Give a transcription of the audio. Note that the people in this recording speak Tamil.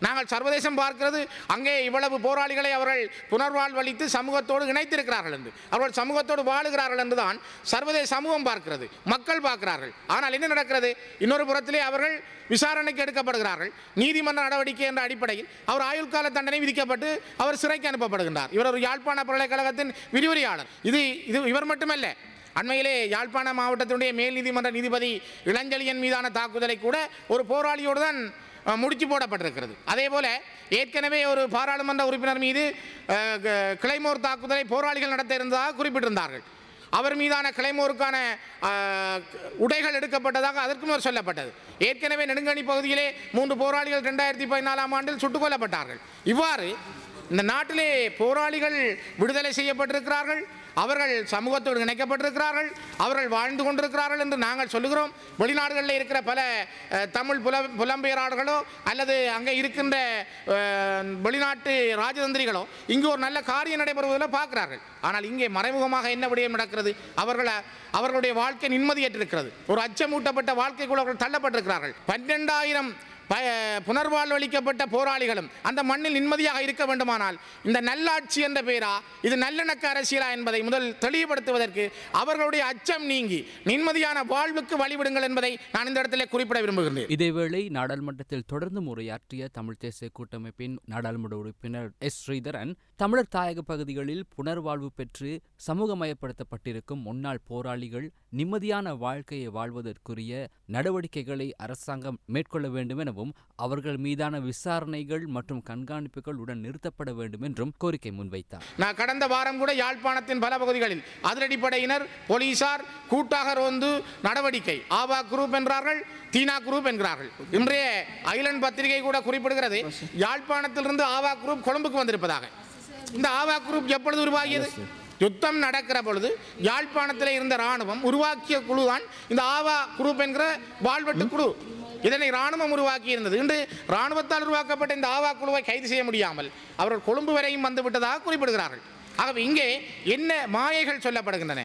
நாங்கள் சர்வதேசம் பார்க்கிறது அங்கே இவ்வளவு போராளிகளை அவர்கள் புனர்வாழ்வளித்து சமூகத்தோடு இணைத்திருக்கிறார்கள் என்று அவர்கள் சமூகத்தோடு வாழுகிறார்கள் என்று தான் சர்வதேச சமூகம் பார்க்கிறது மக்கள் பார்க்கிறார்கள் ஆனால் என்ன நடக்கிறது இன்னொரு புறத்திலே அவர்கள் விசாரணைக்கு எடுக்கப்படுகிறார்கள் நீதிமன்ற நடவடிக்கை என்ற அடிப்படையில் அவர் ஆயுள் கால தண்டனை விதிக்கப்பட்டு அவர் சிறைக்கு அனுப்பப்படுகின்றார் இவர் ஒரு யாழ்ப்பாண பல்கலைக்கழகத்தின் விரிவுரையாளர் இது இது இவர் மட்டுமல்ல அண்மையிலே யாழ்ப்பாண மாவட்டத்தினுடைய மேல் நீதிமன்ற நீதிபதி இளஞ்செழியன் மீதான தாக்குதலை கூட ஒரு போராளியோடு தான் அஹ், முடிச்சு போடப்பட்டிருக்கிறது அதே போல ஏற்கனவே ஒரு பாராளுமன்ற உறுப்பினர் மீது அஹ், க- கிளைமோர் தாக்குதலை போராளிகள் நடத்த இருந்ததாக குறிப்பிட்டிருந்தார்கள் அவர் மீதான கிளைமோருக்கான அஹ், உடைகள் எடுக்கப்பட்டதாக அதற்கும் ஒரு சொல்லப்பட்டது ஏற்கனவே நெடுங்கணி பகுதியிலே மூன்று போராளிகள் ரெண்டாயிரத்தி பதினாலாம் ஆண்டில் சுட்டுக் கொல்லப்பட்டார்கள் இவ்வாறு இந்த நாட்டிலே போராளிகள் விடுதலை செய்யப்பட்டிருக்கிறார்கள் அவர்கள் சமூகத்தோடு இணைக்கப்பட்டிருக்கிறார்கள் அவர்கள் வாழ்ந்து கொண்டிருக்கிறார்கள் என்று நாங்கள் சொல்லுகிறோம் வெளிநாடுகளில் இருக்கிற பல அஹ், தமிழ் புல புலம்பெயராளர்களோ அல்லது அங்கே இருக்கின்ற அஹ், வெளிநாட்டு ராஜதந்திரிகளோ இங்கு ஒரு நல்ல காரியம் நடைபெறுவதில் பார்க்கிறார்கள் ஆனால் இங்கே மறைமுகமாக என்ன விடயம் நடக்கிறது அவர்களை அவர்களுடைய வாழ்க்கை நிம்மதியற்றிருக்கிறது ஒரு அச்சமூட்டப்பட்ட வாழ்க்கைக்குள் அவர்கள் தள்ளப்பட்டிருக்கிறார்கள் பன்னெண்டாயிரம் ப புனர்வாழ்வளிக்கப்பட்ட போராளிகளும் அந்த மண்ணில் நிம்மதியாக இருக்க வேண்டுமானால் இந்த நல்லாட்சி என்ற பெயரா இது நல்லிணக்க அரசியலா என்பதை முதல் தெளிவுபடுத்துவதற்கு அவர்களுடைய அச்சம் நீங்கி நிம்மதியான வாழ்வுக்கு வழிவிடுங்கள் என்பதை நான் இந்த இடத்திலே குறிப்பிட விரும்புகின்றேன் இதேவேளை நாடாளுமன்றத்தில் தொடர்ந்து உரையாற்றிய தமிழ் தேசிய கூட்டமைப்பின் நாடாளுமன்ற உறுப்பினர் எஸ் ஸ்ரீதரன் தமிழர் தாயக பகுதிகளில் புனர்வாழ்வு பெற்று சமூகமயப்படுத்தப்பட்டிருக்கும் முன்னாள் போராளிகள் நிம்மதியான வாழ்க்கையை வாழ்வதற்குரிய நடவடிக்கைகளை அரசாங்கம் மேற்கொள்ள வேண்டும் எனவும் அவர்கள் மீதான விசாரணைகள் மற்றும் கண்காணிப்புகள் உடன் நிறுத்தப்பட வேண்டும் என்றும் கோரிக்கை முன்வைத்தார் நான் கடந்த வாரம் கூட யாழ்ப்பாணத்தின் பல பகுதிகளில் அதிரடிப்படையினர் போலீசார் கூட்டாக ரோந்து நடவடிக்கை ஆவா குரூப் என்றார்கள் தீனா குரூப் என்கிறார்கள் இன்றைய ஐலண்ட் பத்திரிகை கூட குறிப்பிடுகிறது யாழ்ப்பாணத்திலிருந்து ஆவா குரூப் கொழும்புக்கு வந்திருப்பதாக இந்த ஆவா குரூப் எப்பொழுது உருவாகியது யுத்தம் நடக்கிற பொழுது யாழ்ப்பாணத்தில் இருந்த ராணுவம் உருவாக்கிய குழு தான் இந்த ஆவா குரூப் என்கிற வாழ்வெட்டு குழு இதனை ராணுவம் உருவாக்கி இருந்தது இன்று ராணுவத்தால் உருவாக்கப்பட்ட இந்த ஆவா குழுவை கைது செய்ய முடியாமல் அவர்கள் கொழும்பு வரையும் வந்து விட்டதாக குறிப்பிடுகிறார்கள் ஆகவே இங்கே என்ன மாயைகள் சொல்லப்படுகின்றன